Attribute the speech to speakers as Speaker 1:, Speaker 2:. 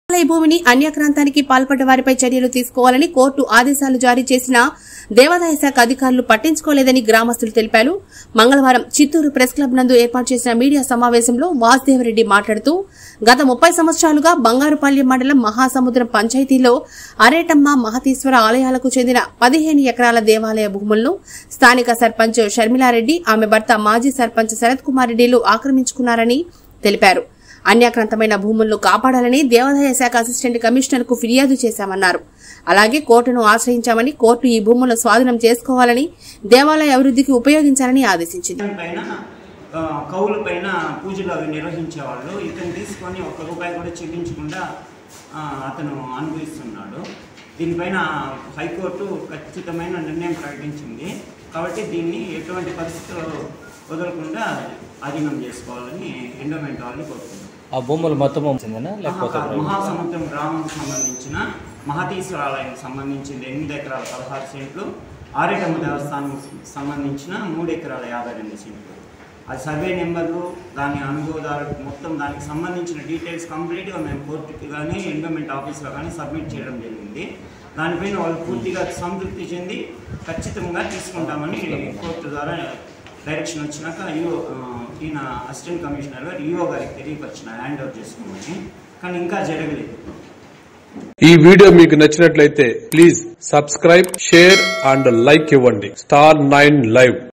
Speaker 1: దేవాలయ భూమిని అన్యక్రాంతానికి పాల్పడ్డ వారిపై చర్యలు తీసుకోవాలని కోర్టు ఆదేశాలు జారీ చేసినా దేవాదాయ శాఖ అధికారులు పట్టించుకోలేదని గ్రామస్తులు తెలిపారు మంగళవారం చిత్తూరు ప్రెస్ క్లబ్ నందు ఏర్పాటు చేసిన మీడియా సమావేశంలో వాసుదేవరెడ్డి మాట్లాడుతూ గత ముప్పై సంవత్సరాలుగా బంగారుపల్లి మండలం మహాసముద్రం పంచాయతీలో అరేటమ్మ మహతీశ్వర ఆలయాలకు చెందిన పదిహేను ఎకరాల దేవాలయ భూములను స్థానిక సర్పంచ్ షర్మిలారెడ్డి ఆమె భర్త మాజీ సర్పంచ్ శరత్ కుమార్ రెడ్డిలు ఆక్రమించుకున్నారని తెలిపారు అన్యాక్రాంతమైన భూములను కాపాడాలని దేవాదాయ శాఖ అసిస్టెంట్ కమిషనర్ కు ఫిర్యాదు చేశామన్నారు అలాగే కోర్టును ఆశ్రయించామని కోర్టు ఈ భూములను స్వాధీనం చేసుకోవాలని దేవాలయ అభివృద్ధికి ఉపయోగించాలని ఆదేశించింది
Speaker 2: పైన ఆ, కౌలు పైన పూజలు అవి నిర్వహించేవాళ్ళు ఇతను తీసుకొని ఒక్క రూపాయి కూడా చెల్లించకుండా ఆ, అతను అనుభవిస్తున్నాడు దీనిపైన హైకోర్టు ఖచ్చితమైన నిర్ణయం ప్రకటించింది కాబట్టి దీన్ని ఎటువంటి పరిస్థితుల్లో వదలకుండా అధీనం చేసుకోవాలని ఎండోమెంట్ వాళ్ళని కోరుతున్నాం
Speaker 3: ఆ భూములు మొత్తం వచ్చిందనా లేకపోతే
Speaker 2: మహా- మహాసముద్రం గ్రామంకు సంబంధించిన మహతీశ్వర ఆలయానికి సంబంధించిన ఎనిమిది ఎకరాల పదహారు సెంట్లు ఆరేటమ్మ దేవస్థానం సంబంధించిన మూడు ఎకరాల యాభై రెండు సెంట్లు అది సర్వే నెంబర్లు దాని అనుభవదారు మొత్తం దానికి సంబంధించిన డీటెయిల్స్ కంప్లీట్గా మేము కోర్టుకి కానీ ఎండోమెంట్ ఆఫీస్లో కానీ సబ్మిట్ చేయడం జరిగింది దానిపైన వాళ్ళు పూర్తిగా సంతృప్తి చెంది ఖచ్చితంగా తీసుకుంటామని కోర్టు ద్వారా డైరెక్షన్ వచ్చినాక ఈఓ ఆ, ఈయన అసిస్టెంట్ కమిషనర్ గారు ఈఓ గారికి తెలియపరిచిన హ్యాండ్ ఓవర్ చేసుకోమని కానీ ఇంకా జరగలేదు
Speaker 4: ఈ వీడియో మీకు నచ్చినట్లయితే please subscribe share and like ఇవ్వండి స్టార్ నైన్ లైవ్